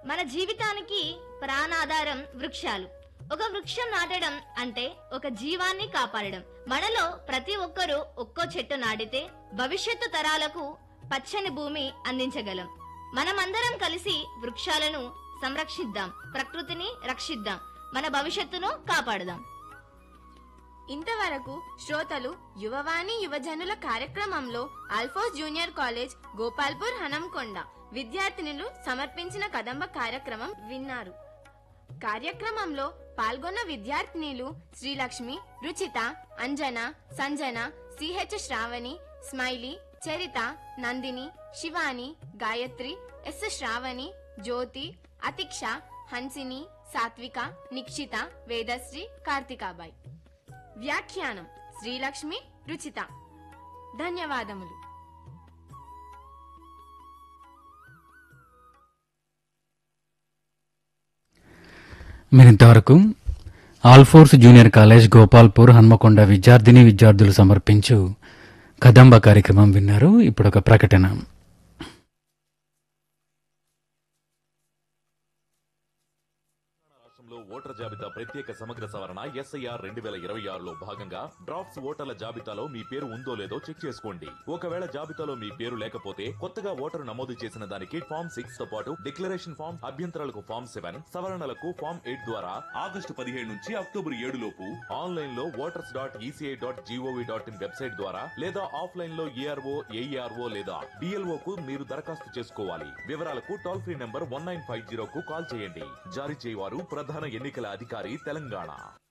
మన జీవితానికి ప్రాణాధారం వృక్షాలు ఒక వృక్షం నాటడం అంటే ఒక జీవాన్ని కాపాడడం మనలో ప్రతి ఒక్కరూ ఒక్కో చెట్టు నాటితే భవిష్యత్తు తరాలకు పచ్చని భూమి అందించగలం మనమందరం కలిసి వృక్షాలను సంరక్షిద్దాం ప్రకృతిని రక్షిద్దాం మన భవిష్యత్తును కాపాడుదాం ఇంతవరకు శ్రోతలు యువవాణి యువజనుల కార్యక్రమంలో ఆల్ఫోస్ జూనియర్ కాలేజ్ గోపాల్పూర్ హనంకొండ విద్యార్థినులు సమర్పించిన కదంబ కార్యక్రమం విన్నారు కార్యక్రమంలో పాల్గొన్న విద్యార్థినిలు Srilakshmi Ruchitha Anjana Sanjana CH Sravani Smiley Charitha Nandini Shivani Gayathri S Sravani Jyothi Athiksha Hansini Sathvika Nikshitha Vedasri కార్తికాబాయ్ వ్యాఖ్యానం శ్రీలక్ష్మి రుచిత ధన్యవాదములు మీరు ఇంతవరకు ఆల్ఫోర్స్ జూనియర్ కాలేజ్ గోపాల్పూర్ హన్మకొండ విద్యార్థిని విద్యార్థులు సమర్పించు కదంబ కార్యక్రమం విన్నారు ఇప్పుడు ఒక ప్రకటన రాష్ట్రంలో ఓటర్ జాబితా ప్రత్యేక సమగ్ర సవరణ ఎస్ఐఆర్ రెండు వేల ఇరవై ఆరులో భాగంగా డ్రాఫ్ట్స్ ఓటర్ల జాబితాలో మీ పేరు ఉందో లేదో చెక్ చేసుకోండి ఒకవేళ జాబితాలో మీ పేరు లేకపోతే కొత్తగా ఓటరు నమోదు చేసిన దానికి ఫామ్ సిక్స్ తో పాటు డిక్లరేషన్ ఫామ్ అభ్యంతరాలకు ఫామ్ సెవెన్ సవరణలకు ఫామ్ ఎయిట్ ద్వారా ఆగస్టు పదిహేడు నుంచి అక్టోబర్ ఏడు లోపు ఆన్లైన్ లో voters dot ECI dot G O V dot in website ద్వారా లేదా ఆఫ్లైన్ లో ఏఆర్ఓ ఏఈఆర్ఓ లేదా డిఎల్ఓ కు మీరు దరఖాస్తు చేసుకోవాలి వివరాలకు toll free number one nine five zero కు కాల్ చేయండి జారీ చేయవారు ప్రధాన ఎన్నికల అధికారి తెలంగాణ